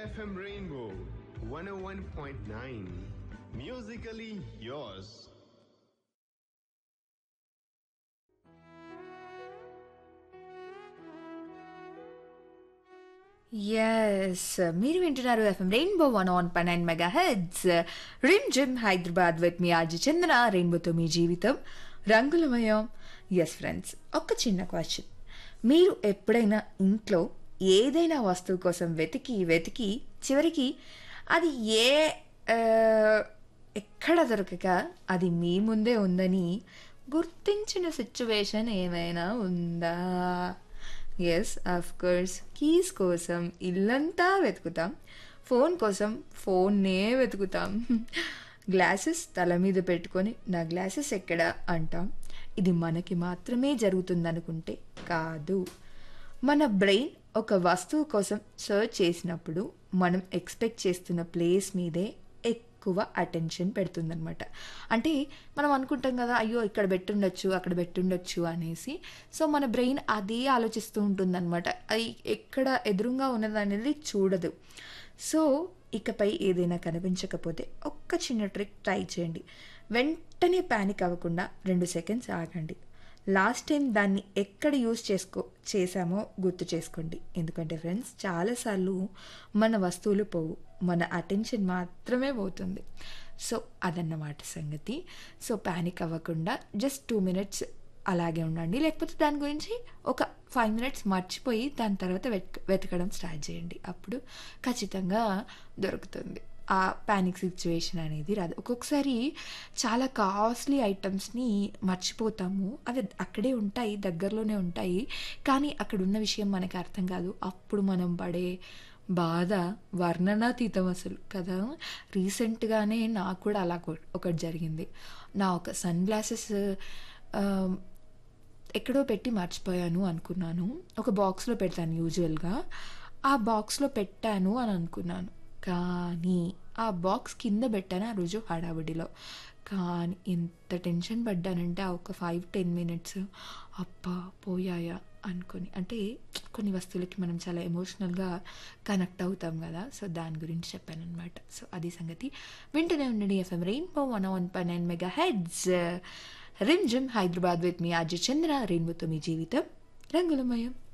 FM Rainbow 101.9. Musically yours. Yes మీరు వింటున్నారు FM Rainbow one on one and megahertz Rimjhim Hyderabad with మీ RJ Chandana రెయిన్బోతో మీ జీవితం రంగులమయం ఎస్ ఫ్రెండ్స్ ఒక చిన్న క్వశ్చన్ మీరు ఎప్పుడైనా ఇంట్లో ఏదైనా వస్తువు కోసం వెతికి వెతికి చివరికి అది ఏ ఆ, ఎక్కడ దొరకక అది మీ ముందే ఉందని గుర్తించిన సిచ్యువేషన్ ఏమైనా ఉందా ఎస్ అఫ్ కోర్స్ కీస్ కోసం ఇల్లంతా వెతుకుతాం ఫోన్ కోసం ఫోన్నే వెతుకుతాం గ్లాసెస్ తల మీద పెట్టుకొని నా గ్లాసెస్ ఎక్కడ అంటాం ఇది మనకి మాత్రమే జరుగుతుందనుకుంటే కాదు మన బ్రెయిన్ ఒక వస్తువు కోసం సర్చ్ చేసినప్పుడు మనం ఎక్స్పెక్ట్ చేస్తున్న ప్లేస్ మీదే ఎక్కువ అటెన్షన్ పెడుతుందనమాట అంటే మనం అనుకుంటాం కదా అయ్యో ఇక్కడ పెట్టుండొచ్చు అక్కడ పెట్టుండొచ్చు అనేసి సో మన బ్రెయిన్ అదే ఆలోచిస్తూ ఉంటుందన్నమాట అది ఎక్కడ ఎదురుగా ఉన్నదనేది చూడదు సో ఇకపై ఏదైనా కనిపించకపోతే ఒక్క చిన్న ట్రిక్ ట్రై చేయండి వెంటనే ప్యానిక్ అవ్వకుండా రెండు సెకండ్స్ ఆగండి లాస్ట్ టైం దాన్ని ఎక్కడ యూస్ చేసుకో చేశామో గుర్తు చేసుకోండి ఎందుకంటే ఫ్రెండ్స్ చాలాసార్లు మన వస్తువులు పోవు మన అటెన్షన్ మాత్రమే పోతుంది సో అదన్నమాట సంగతి సో ప్యానిక్ అవ్వకుండా జస్ట్ టూ మినిట్స్ అలాగే ఉండండి లేకపోతే దాని గురించి ఒక ఫైవ్ మినిట్స్ మర్చిపోయి దాని తర్వాత వెతక వెతకడం స్టార్ట్ చేయండి అప్పుడు ఖచ్చితంగా దొరుకుతుంది ఆ ప్యానిక్ సిచ్యువేషన్ అనేది రాదు ఒక్కొక్కసారి చాలా కాస్ట్లీ ఐటమ్స్ని మర్చిపోతాము అవి అక్కడే ఉంటాయి దగ్గరలోనే ఉంటాయి కానీ అక్కడ ఉన్న విషయం మనకి అర్థం కాదు అప్పుడు మనం పడే బాధ వర్ణనాతీతం అసలు కదా రీసెంట్గానే నాకు కూడా అలా కొ- ఒకటి జరిగింది నా ఒక సన్ గ్లాసెస్ ఎక్కడో పెట్టి మర్చిపోయాను అనుకున్నాను ఒక బాక్స్లో పెడతాను యూజువల్గా ఆ బాక్స్లో పెట్టాను అని అనుకున్నాను కానీ ఆ బాక్స్ కింద పెట్టాను ఆ రోజు హడావిడిలో కానీ ఎంత టెన్షన్ పడ్డానంటే ఆ ఒక ఫైవ్ టెన్ మినిట్స్ అబ్బా పోయాయా అనుకొని అంటే కొన్ని వస్తువులకి మనం చాలా ఎమోషనల్గా కనెక్ట్ అవుతాం కదా సో దాని గురించి చెప్పాను అనమాట సో అది సంగతి వింటూనే ఉండండి FM Rainbow one one one and megahertz Rimjhim Hyderabad with మీ అజయ్ చంద్ర రెయిన్బోతో మీ జీవితం రంగులమయం